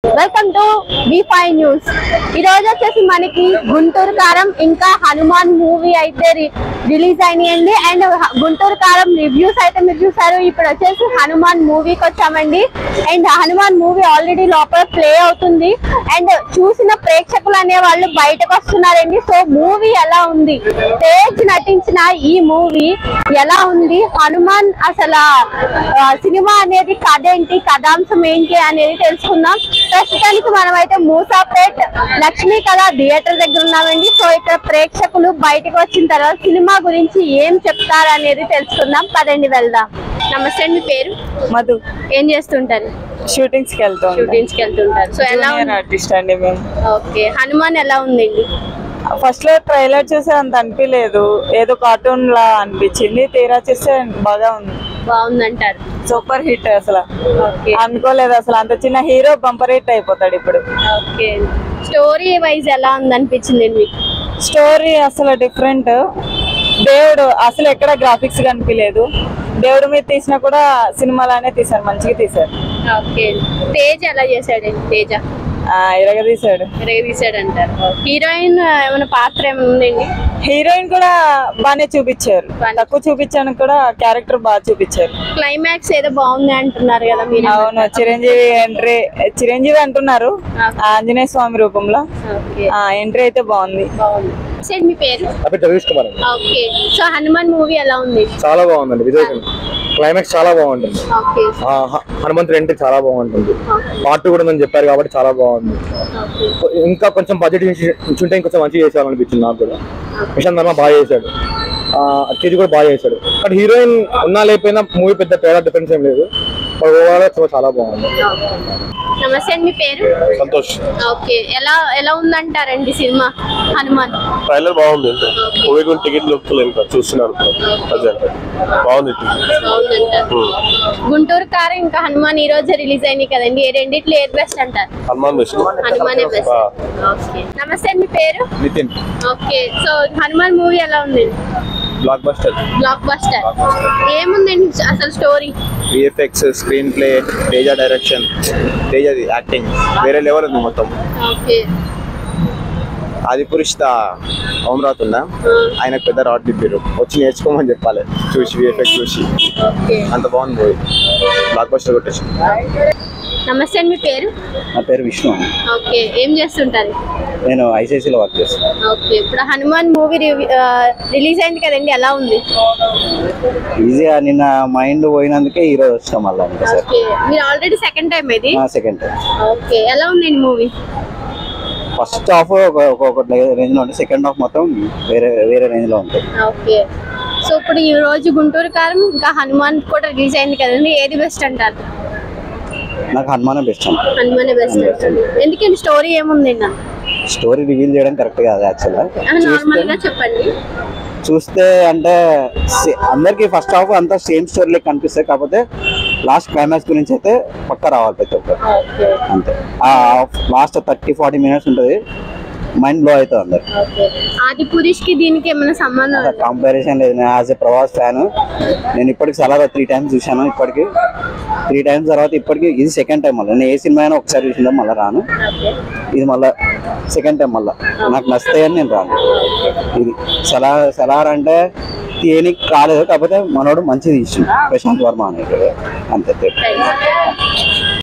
Welcome to V five news ఈ రోజు వచ్చేసి మనకి గుంటూరు కారం ఇంకా హనుమాన్ మూవీ అయితే రి- రిలీజ్ అయినాయండి అండ్ హ- గుంటూరు కారం రివ్యూస్ అయితే మీరు చూసారు ఇప్పుడు వచ్చేసి హనుమాన్ మూవీకి వచ్చామండి అండ్ హనుమాన్ మూవీ ఆల్రెడీ లోపల ప్లే అవుతుంది అండ్ చూసిన ప్రేక్షకులు అనే వాళ్ళు బయటకు వస్తున్నారండి సో మూవీ ఎలా ఉంది తేజ్ నటించిన ఈ మూవీ ఎలా ఉంది హనుమాన్ అసలు ఆ, సినిమా అనేది కథ ఏంటి కథాంశం ఏంటి అనేది తెలుసుకుందాం ప్రస్తుతానికి మనం అయితే మూసాపేట్ లక్ష్మీ కళ థియేటర్ దగ్గర ఉన్నామండి సో ఇక్కడ ప్రేక్షకులు బయటకు వచ్చిన తర్వాత సినిమా గురించి ఏం చెప్తారు అనేది తెలుసుకుందాం పదండి వెళ్దాం నమస్తే అండి మీ పేరు మధు ఏం చేస్తుంటారు షూటింగ్స్ కి వెళ్తాం షూటింగ్స్ కి వెళ్తుంటారు సో ఎలా జూనియర్ ఉంది ఆర్టిస్ట్ అండి మేము ఓకే హనుమాన్ ఎలా ఉందండి ఫస్ట్ లో ట్రైలర్ చూస్తే అంత అనిపించలేదు ఏదో కార్టూన్ లా అనిపించింది తీరా చూస్తే బాగా ఉంది బాగుందంటారు సూపర్ హిట్ అసలు ఓకే అనుకోలేదు అసలు అంత చిన్న హీరో బంపర్ హిట్ అయిపోతాడు ఇప్పుడు ఓకే స్టోరీ వైజ్ ఎలా ఉంది అనిపించింది మీకు స్టోరీ అసలు డిఫరెంట్ దేవుడు అసలు ఎక్కడ గ్రాఫిక్స్ కనిపించలేదు దేవుడి మీద తీసినా కూడా సినిమాలానే తీశారు మంచిగా తీశారు ఓకే తేజ్ ఎలా చేశాడండి తేజ ఆ, ఇరగ తీశాడు రేగు తీసాడంటారు హీరోయిన్ ఏమైనా పాత్ర ఏమైనా ఉందండి హీరోయిన్ కూడా బాగానే చూపించారు బానే. తక్కువ చూపించాను కూడా క్యారెక్టర్ బాగా చూపించారు క్లైమాక్స్ ఏదో బాగుంది అంటున్నారు కదా మీరు అవును చిరంజీవి ఎంట్రీ చిరంజీవి అంటున్నారు ఆంజనేయ స్వామి రూపంలో ఓకే ఆ ఎంట్రీ అయితే బాగుంది బాగుంది సార్ మీ పేరు నా పేరు జగదీష్ కుమార్ అండి ఓకే సో హనుమాన్ మూవీ ఎలా ఉంది చాలా బాగుందండి విజయ్ క్లైమాక్స్ చాలా బాగుంటుంది ఓకే ఆ, హ- హనుమంతుడి ఎంట్రీ చాలా బాగుంటుంది పార్ట్ కూడా ఉందని చెప్పారు కాబట్టి చాలా బాగుంది ఓకే ఇంకా కొంచెం బడ్జెట్ ఉంటే ఇంకొంచెం మంచిగా చేసేయాలనిపించింది నాకు కూడా ప్రశాంత్ వర్మ బాగా చేశాడు ఆ, తేజ్ కూడా బాగా చేశాడు బట్ హీరోయిన్ ఉన్నా లేకపోయినా మూవీ పెద్ద తేడా డిఫరెన్స్ ఏం లేదు ఓవరాల్ చాలా బాగుంది నమస్తే అండి మీ పేరు సంతోష్ ఓకే ఎలా ఎలా ఉందంటారండి సినిమా హనుమాన్ ట్రైలర్ బాగుంది అంటే మూవీ కూడా టికెట్ దొరుకుతలేదు ఇంకా చూస్తున్నాను ప్రజెంట్ బాగుంది బాగుందంటారు గుంటూరు కారు ఇంకా హనుమాన్ ఈ రోజు రిలీజ్ అయినాయి కదండి ఏ రెండిట్లో ఏది బెస్ట్ అంటారు హనుమాన్ బెస్ట్ హనుమానే బెస్ట్ ఓకే నమస్తే అండి మీ పేరు Nitin okay so Hanuman movie ఎలా ఉంది బ్లాక్ బస్టర్ బ్లాక్ బస్టర్ ఏముందండి అసలు story VFX screenplay Teja direction తేజది యాక్టింగ్ వేరే లెవెల్ ఉంది మొత్తం ఓకే ఆది పురుషిత హోమరాత్ ఉందా ఆయనకు పెద్ద రాడ్ తిప్పారు వచ్చి నేర్చుకోమని చెప్పాలి చూసి విఎఫ్ఎక్స్ చూసి ఓకే అంత బాగుంది మూవీ బ్లాక్ బస్టర్ కొట్టేసి నమస్తే అండి మీ పేరు నా పేరు విష్ణు ఓకే ఏం చేస్తుంటారు నేను ఐసీఐసీలో వర్క్ చేస్తాను ఓకే ఇప్పుడు హనుమాన్ మూవీ రిలీజ్ అయింది కదండి ఎలా ఉంది ఈజీగా నిన్న మైండ్ పోయినందుకే ఈరోజు వచ్చినాం మళ్ళీ ఇంకా సార్ ఓకే మీరు ఆల్రెడీ సెకండ్ టైం ఇది సెకండ్ టైం ఓకే ఎలా ఉందండి మూవీ ఫస్ట్ హాఫ్ ఒక రేంజ్ లో ఉంటుంది సెకండ్ హాఫ్ మొత్తం వేరే వేరే రేంజ్ లో ఉంటుంది ఓకే సో ఇప్పుడు ఈ రోజు గుంటూరు కారం ఇంకా హనుమాన్ కూడా రిలీజ్ అయింది కదండి ఏది బెస్ట్ అంటారు నాకు హనుమానం బెస్ట్ అండి హనుమానే బెస్ట్ అంటారు ఎందుకంటే స్టోరీ ఏముంది స్టోరీ రివీల్ చేయడం కరెక్ట్ కాదు యాక్చువల్గా నార్మల్ గా చెప్పండి చూస్తే అంటే సే- అందరికి ఫస్ట్ హాఫ్ అంతా సేమ్ స్టోరీ కనిపిస్తాయి కాకపోతే లాస్ట్ క్లైమాక్స్ గురించి అయితే పక్క రావాలి ప్రతి ఒక్కరు ఓకే అంతే ఆ లాస్ట్ థర్టీ ఫార్టీ మినిట్స్ ఉంటుంది మైండ్ బ్లో అవుతుంది అందరు ఓకే ఆది పురుష్ కి దీనికి ఏమైనా సంబంధం ఉందా? కంపారిజన్ లేదు నేను యాజ్ ఎ ప్రభాస్ ఫ్యాన్ నేను ఇప్పటికి చాలా త్రీ టైమ్స్ చూశాను ఇప్పటికి త్రీ టైమ్స్ తర్వాత ఇప్పటికి ఇది సెకండ్ టైం మళ్ళీ నేను ఏ సినిమా అయినా ఒకసారి చూసిందా మళ్ళీ రాను ఓకే ఇది మళ్ళీ సెకండ్ టైం మళ్ళీ నాకు నచ్చుతాయని నేను రాను ఇది సలార్ సలార్ అంటే తీయనికి రాలేదు కాకపోతే మనోడు మంచిది ఇచ్చింది ప్రశాంత్ వర్మ అనేది అంతే థ్యాంక్స్